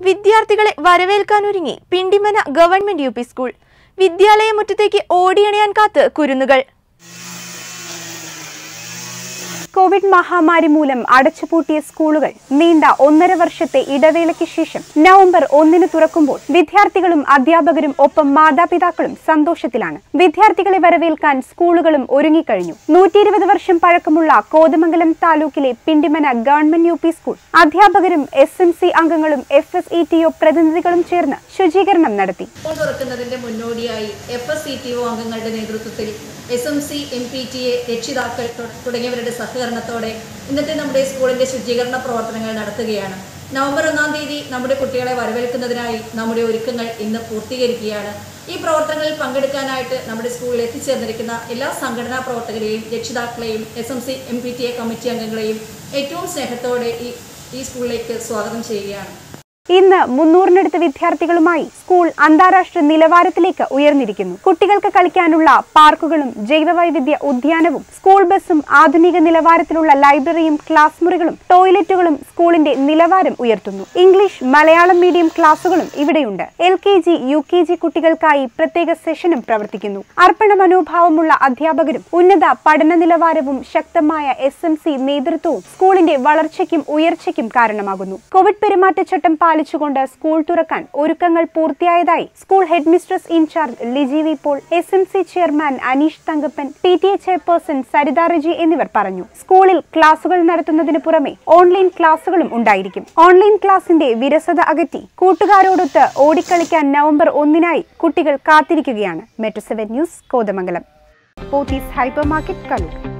വിദ്യാർത്ഥികളെ വരവേൽക്കാനൊരുങ്ങി Pindimana government U P school വിദ്യാലയ മുറ്റത്തേക്ക് ഓടിയണയാൻ കാത്ത് കുരുന്നുകൾ കോവിഡ് മഹാമാരി മൂലം അടച്ചുപൂട്ടിയ സ്കൂളുകൾ നീണ്ട ഒന്നര വർഷത്തെ ഇടവേളയ്ക്ക് ശേഷം നവംബർ ഒന്നിന് തുറക്കുമ്പോൾ വിദ്യാർത്ഥികളും അധ്യാപകരും ഒപ്പം മാതാപിതാക്കളും സന്തോഷത്തിലാണ് വിദ്യാർത്ഥികളെ വരവേൽക്കാൻ സ്കൂളുകളും ഒരുങ്ങിക്കഴിഞ്ഞു നൂറ്റി ഇരുപത് വർഷം പഴക്കമുള്ള കോതമംഗലം താലൂക്കിലെ Pindimana government U P school അധ്യാപകരും എസ് എം സി അംഗങ്ങളും F S E T O പ്രതിനിധികളും ചേർന്ന് ശുചീകരണം നടത്തി സ്കൂൾ തുറക്കുന്നതിന്റെ മുന്നോടിയായി F S C T O അംഗങ്ങളുടെ നേതൃത്വത്തിൽ S M C M P T A രക്ഷിതാക്കൾ തു- തുടങ്ങിയവരുടെ സഹകരണത്തോടെ ഇന്നത്തെ നമ്മുടെ സ്കൂളിന്റെ ശുചീകരണ പ്രവർത്തനങ്ങൾ നടത്തുകയാണ് നവംബർ ഒന്നാം തീയതി നമ്മുടെ കുട്ടികളെ വരവേൽക്കുന്നതിനായി നമ്മുടെ ഒരുക്കങ്ങൾ ഇന്ന് പൂർത്തീകരിക്കുകയാണ് ഈ പ്രവർത്തനങ്ങളിൽ പങ്കെടുക്കാനായിട്ട് നമ്മുടെ സ്കൂളിൽ എത്തിച്ചേർന്നിരിക്കുന്ന എല്ലാ സംഘടനാ പ്രവർത്തകരെയും രക്ഷിതാക്കളെയും S M C M P T A committee അംഗങ്ങളെയും ഏറ്റവും സ്നേഹത്തോടെ ഈ ഈ സ്കൂളിലേക്ക് സ്വാഗതം ചെയ്യുകയാണ് ഇന്ന് മുന്നൂറിനടുത്ത് വിദ്യാർത്ഥികളുമായി സ്കൂൾ അന്താരാഷ്ട്ര നിലവാരത്തിലേക്ക് ഉയർന്നിരിക്കുന്നു കുട്ടികൾക്ക് കളിക്കാനുള്ള പാർക്കുകളും ജൈവവൈവിധ്യ ഉദ്യാനവും സ്കൂൾ ബസ്സും ആധുനിക നിലവാരത്തിലുള്ള ലൈബ്രറിയും ക്ലാസ് മുറികളും ടോയ്ലറ്റുകളും സ്കൂളിന്റെ നിലവാരം ഉയർത്തുന്നു ഇംഗ്ലീഷ് മലയാളം മീഡിയം ക്ലാസുകളും ഇവിടെയുണ്ട് L K G U K G കുട്ടികൾക്കായി പ്രത്യേക സെഷനും പ്രവർത്തിക്കുന്നു അർപ്പണ മനോഭാവമുള്ള അധ്യാപകരും ഉന്നത പഠന നിലവാരവും ശക്തമായ എസ് എം സി നേതൃത്വവും സ്കൂളിന്റെ വളർച്ചയ്ക്കും ഉയർച്ചയ്ക്കും കാരണമാകുന്നു കോവിഡ് പെരുമാറ്റച്ചട്ടം പാലിച്ചുകൊണ്ട് സ്കൂൾ തുറക്കാൻ ഒരുക്കങ്ങൾ പൂർത്തിയായതായി school head mistress in charge Liji V Paul S M C chairman Aneesh Thankappan P T A chairperson Saritha Reji എന്നിവർ പറഞ്ഞു സ്കൂളിൽ ക്ലാസുകൾ നടത്തുന്നതിന് പുറമെ ഓൺലൈൻ ക്ലാസുകളും ഉണ്ടായിരിക്കും ഓൺലൈൻ ക്ലാസിന്റെ വിരസത അകറ്റി കൂട്ടുകാരോടൊത്ത് ഓടിക്കളിക്കാൻ നവംബർ ഒന്നിനായി കുട്ടികൾ കാത്തിരിക്കുകയാണ് metro seven news Kothamangalam Pothys hyper market Kaloor